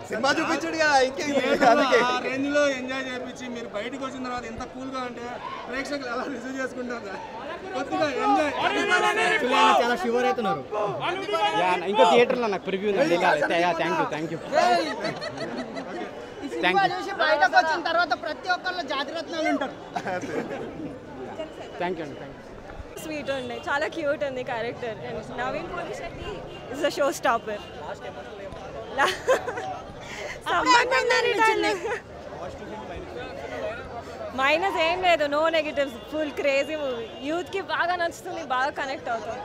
cinema చూపించాడు కదా ఇంకేం అందుకే ఆ రేంజ్ లో ఎంజాయ్ చేయించి మీరు బయటకు వచ్చిన తర్వాత ఎంత కూల్ గా అంటే ప్రేక్షకులు ఎలా రిసీవ్ చేసుకుంటారు కొద్దిగా ఎంజాయ్ చాలా షివర్ అవుతున్నారు యా ఇంకో థియేటర్లో నాకు ప్రివ్యూ ఉంది వెళ్ళాలి థ్యాంక్ యూ థ్యాంక్ యూ ఈ సినిమా చూసి బయటకు వచ్చిన తర్వాత ప్రతి ఒక్కళ్ళు జాతిరత్నాలు ఉంటారు థ్యాంక్ యూ అండి థ్యాంక్ యూ స్వీట్ ఉండే చాలా క్యూట్ ఉంది character Naveen Polishetty is a show stopper minus ఏం లేదు no negatives full crazy movie యూత్కి బాగా నచ్చుతుంది బాగా కనెక్ట్ అవుతుంది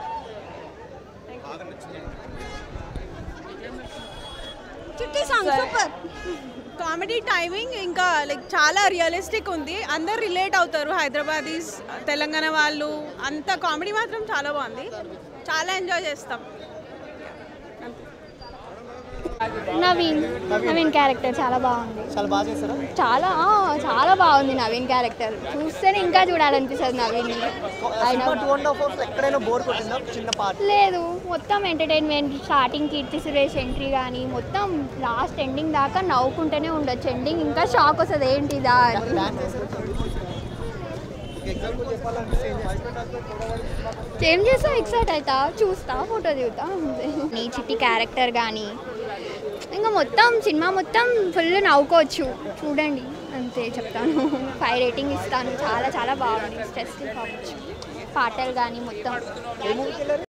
Chitti song super comedy timing ఇంకా లైక్ చాలా రియలిస్టిక్ ఉంది అందరు రిలేట్ అవుతారు హైదరాబాదీస్ తెలంగాణ వాళ్ళు అంత కామెడీ మాత్రం చాలా బాగుంది చాలా ఎంజాయ్ చేస్తాం నవీన్ నవీన్ క్యారెక్టర్ చాలా బాగుంది చాలా బాగా చేస్తారా చాలా ఆ, చాలా బాగుంది నవీన్ క్యారెక్టర్ చూస్తేనే ఇంకా చూడాలనిపిస్తుంది నవీన్ ఆయన టూ అండ్ హాఫ్ అవర్స్ ఎక్కడైనా బోర్ కొట్టిందా చిన్న పార్ట్ లేదు మొత్తం entertainment starting Keerthy Suresh entry కానీ మొత్తం లాస్ట్ ఎండింగ్ దాకా నవ్వుకుంటూనే ఉండొచ్చు ఎండింగ్ ఇంకా షాక్ వస్తుంది ఏంటిదా అని డాన్స్ చేస్తారు ఎగ్జాంపుల్ చెప్పాలంటే ఏం చేస్తా ఎక్సైట్ అవుతా చూస్తా ఫోటో దిగుతా అంతే నీ చిట్టి క్యారెక్టర్ కానీ ఇంకా మొత్తం సినిమా మొత్తం ఫుల్ నవ్వుకోవచ్చు చూడండి అంతే చెప్తాను ఫైవ్ రేటింగ్ ఇస్తాను చాలా చాలా బాగుంది స్ట్రెస్ కావచ్చు పాటలు కానీ మొత్తం